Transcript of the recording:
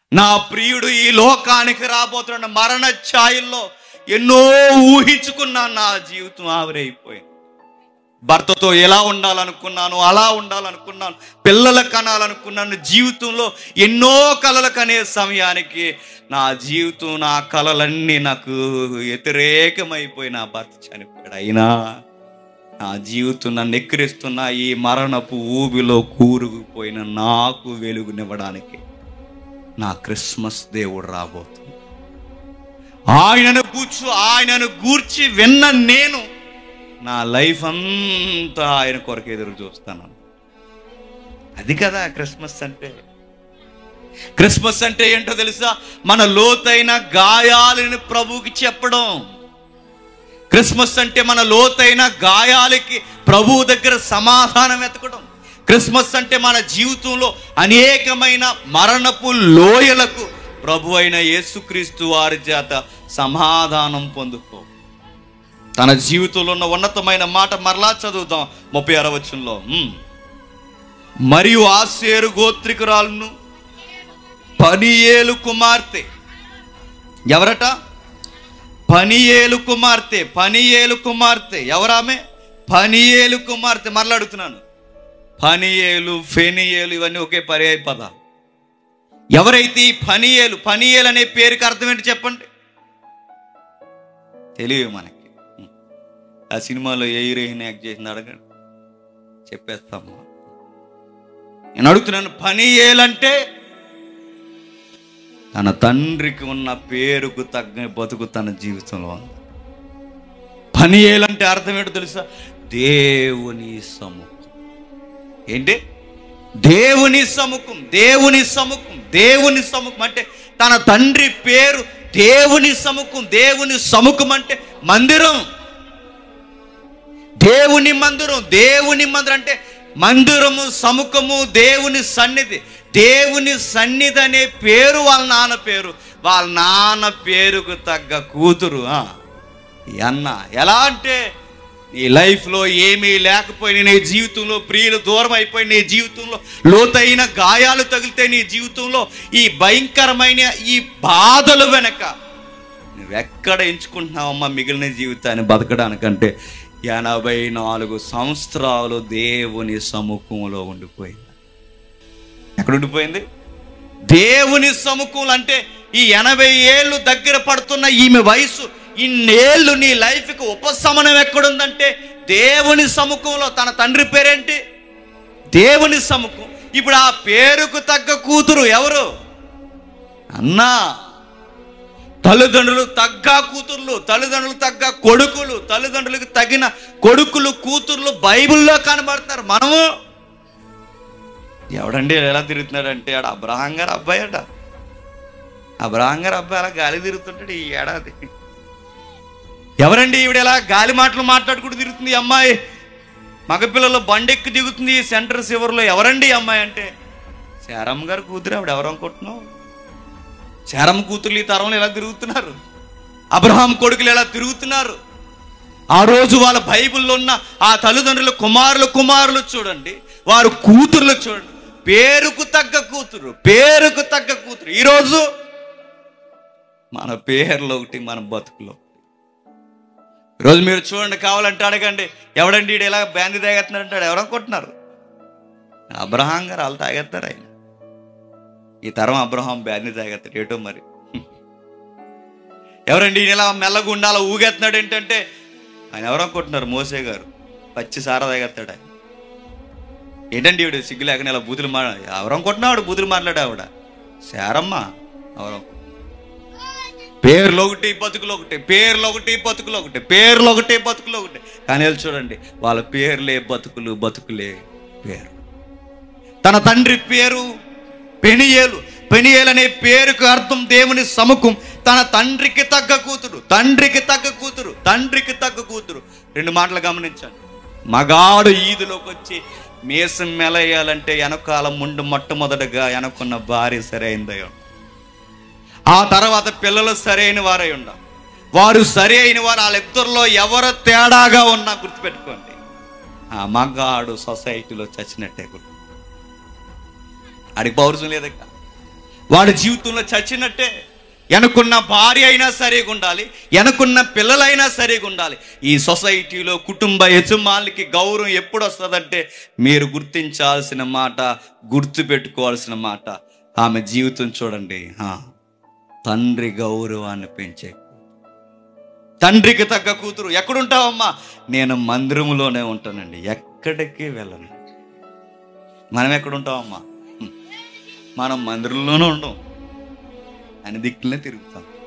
నా ప్రియుడు ఈ లోకానికి రాబోతున్న మరణ ఛాయల్లో ఎన్నో ఊహించుకున్నాను నా జీవితం ఆవిరైపోయింది భర్తతో ఎలా ఉండాలనుకున్నాను అలా ఉండాలనుకున్నాను పిల్లల కనాలనుకున్నాను జీవితంలో ఎన్నో కలలు కనే సమయానికి నా జీవితం నా కలలన్నీ నాకు వ్యతిరేకమైపోయి నా భర్త చనిపోయాడు అయినా నా జీవితం నన్ను ఎక్కిరిస్తున్న ఈ మరణపు ఊబిలో కూరుకుపోయిన నాకు వెలుగునివ్వడానికి నా క్రిస్మస్ దేవుడు రాబోతుంది ఆయనను కూర్చు ఆయనను గూర్చి విన్న నేను నా లైఫ్ అంతా ఆయన కొరకు ఎదురు చూస్తాను అది కదా క్రిస్మస్ అంటే క్రిస్మస్ అంటే ఏంటో తెలుసా మన లోతైన గాయాలని ప్రభువుకి చెప్పడం క్రిస్మస్ అంటే మన లోతైన గాయాలకి ప్రభువు దగ్గర సమాధానం వెతకడం క్రిస్మస్ అంటే మన జీవితంలో అనేకమైన మరణపు లోయలకు ప్రభు అయిన యేసుక్రీస్తు వారి చేత సమాధానం పొందుకో తన జీవితంలో ఉన్న ఉన్నతమైన మాట మరలా చదువుదాం ముప్పై అరవచనంలో ఉమ్. మరియు ఆసేరు గోత్రికురాలను పనియేలు కుమార్తె ఎవరట పనియేలు కుమార్తె పనియేలు కుమార్తె ఎవరామె పనియేలు కుమార్తె మరలా అడుగుతున్నాను పనియేలు ఫెనియేలు ఇవన్నీ ఒకే పర్యాయ పదాలు ఎవరైతే ఈ పనియేలు పనియేలు అనే పేరుకి అర్థం ఏంటి చెప్పండి తెలియదు మనకి ఆ సినిమాలో ఏ హీరోయిన్ యాక్ట్ చేసింది అడగండి చెప్పేస్తాము నేను అడుగుతున్నాను పనియేలంటే తన తండ్రికి ఉన్న పేరుకు తగ్గ బతుకు తన జీవితంలో ఉంది పనియేలంటే అర్థం ఏంటో తెలుసా దేవుని సముఖం ఏంటి దేవుని సముఖం దేవుని సముఖం దేవుని సముఖం అంటే తన తండ్రి పేరు దేవుని సముఖం దేవుని సముఖం అంటే మందిరం దేవుని మందిరం దేవుని మందిరం అంటే మందిరము సముఖము దేవుని సన్నిధి దేవుని సన్నిధి అనే పేరు వాళ్ళ నాన్న పేరు వాళ్ళ నాన్న పేరుకు తగ్గ కూతురు ఆ. ఈ అన్న ఎలా అంటే నీ లైఫ్లో ఏమీ లేకపోయినా నీ జీవితంలో ప్రియులు దూరం అయిపోయి నీ జీవితంలో లోతైన గాయాలు తగిలితే నీ జీవితంలో ఈ భయంకరమైన ఈ బాధలు వెనక నువ్వెక్కడ ఎంచుకుంటున్నావమ్మా మిగిలిన జీవితాన్ని బతకడానికంటే ఎనభై నాలుగు సంవత్సరాలు దేవుని సముఖంలో ఉండిపోయింది ఎక్కడ ఉండిపోయింది దేవుని సముఖంలో అంటే ఈ ఎనభై ఏళ్ళు దగ్గర పడుతున్న ఈమె వయసు ఇన్నేళ్ళు నీ లైఫ్కి ఉపశమనం ఎక్కడుందంటే దేవుని సముఖంలో తన తండ్రి పేరేంటి దేవుని సముఖం ఇప్పుడు ఆ పేరుకు తగ్గ కూతురు ఎవరు అన్నా తల్లిదండ్రులు తగ్గ కూతుర్లు తల్లిదండ్రులు తగ్గ కొడుకులు తల్లిదండ్రులకు తగిన కొడుకులు కూతుర్లు బైబిల్లో కనబడతారు మనము ఎవడండి ఎలా తిరుగుతున్నాడంటే ఆడ అబ్రహాం గారు అబ్బాయి అట అబ్రహాం గారు అబ్బాయి అలా గాలి తిరుగుతుంటాడు ఈ ఏడాది ఎవరండి ఈవిడ ఎలా గాలి మాటలు మాట్లాడుకుంటూ తిరుగుతుంది ఈ అమ్మాయి మగపిల్లలు బండెక్కి దిగుతుంది ఈ సెంటర్ శివర్లో ఎవరండి ఈ అమ్మాయి అంటే శారమ్మ గారు కూతురు ఆవిడ ఎవరు అనుకుంటున్నావు శారమ్మ కూతుర్లు ఈ తరంలో ఎలా తిరుగుతున్నారు అబ్రహాం కొడుకులు ఎలా తిరుగుతున్నారు ఆ రోజు వాళ్ళ బైబిల్లో ఉన్న ఆ తల్లిదండ్రుల కుమారులు కుమారులు చూడండి వారు కూతుర్లు చూడండి పేరుకు తగ్గ కూతురు పేరుకు తగ్గ కూతురు ఈరోజు మన పేర్లో ఒకటి మన బతుకులో ఒకటి. ఈరోజు మీరు చూడండి కావాలంటే అడగండి ఎవడండి ఈడు ఎలా బ్యాంది తాగేస్తున్నాడు అంటాడు ఎవరు అనుకుంటున్నారు అబ్రహాం గారు వాళ్ళు తాగేస్తారు ఆయన ఈ తరం అబ్రహాం బ్యాంది తాగేస్తాడు ఏటో మరి ఎవరండి ఈయన ఇలా మెల్లగుండాల ఊగేస్తున్నాడు ఏంటంటే ఆయన ఎవరు అనుకుంటున్నారు మోసే గారు పచ్చి సారా తాగేస్తాడు ఆయన ఏంటండి ఈవిడ సిగ్గు లేకుండా ఇలా బూతులు మా ఎవరు అనుకుంటున్నాడు బూతులు మాట్లాడా ఆవిడ శారమ్మ ఎవరు పేర్లు ఒకటి బతుకులు ఒకటి పేర్లు ఒకటి బతుకులు ఒకటి పేర్లు ఒకటి బతుకులు ఒకటి కానీ వీళ్ళు చూడండి వాళ్ళ పేర్లే బతుకులు బతుకులే పేరు తన తండ్రి పేరు పెనియేలు పెనియేలు అనే పేరుకు అర్థం దేవుని సముఖం తన తండ్రికి తగ్గ కూతురు తండ్రికి తగ్గ కూతురు తండ్రికి తగ్గ కూతురు రెండు మాటలు గమనించండి మగాడు ఈదులోకి వచ్చి మీసం మెలయ్యాలంటే వెనకాల ముందు మొట్టమొదటగా వెనకున్న భార్య సరైనదై ఉండాలి. ఆ తర్వాత పిల్లలు సరైన వారై ఉండాలి వారు సరి అయిన వారు వాళ్ళిద్దరిలో ఎవరు తేడాగా ఉన్నా గుర్తుపెట్టుకోండి ఆ మగాడు సొసైటీలో చచ్చినట్టే గుర్తు ఆడికి పౌరుషం లేదక్క వాడి జీవితంలో చచ్చినట్టే వెనకున్న భార్య అయినా సరిగా ఉండాలి వెనకున్న పిల్లలైనా సరిగా ఉండాలి ఈ సొసైటీలో కుటుంబ యజమానులకి గౌరవం ఎప్పుడు వస్తుందంటే మీరు గుర్తించాల్సిన మాట గుర్తు పెట్టుకోవాల్సిన మాట ఆమె జీవితం చూడండి ఆ, తండ్రి గౌరవాన్ని పెంచే తండ్రికి తగ్గ కూతురు ఎక్కడుంటావమ్మా నేను మందిరములోనే ఉంటానండి ఎక్కడికి వెళ్ళను మనం ఎక్కడుంటామమ్మా హ్మ్. మనం మందిరంలోనే ఉండం అని దిక్కులనే తిరుగుతాం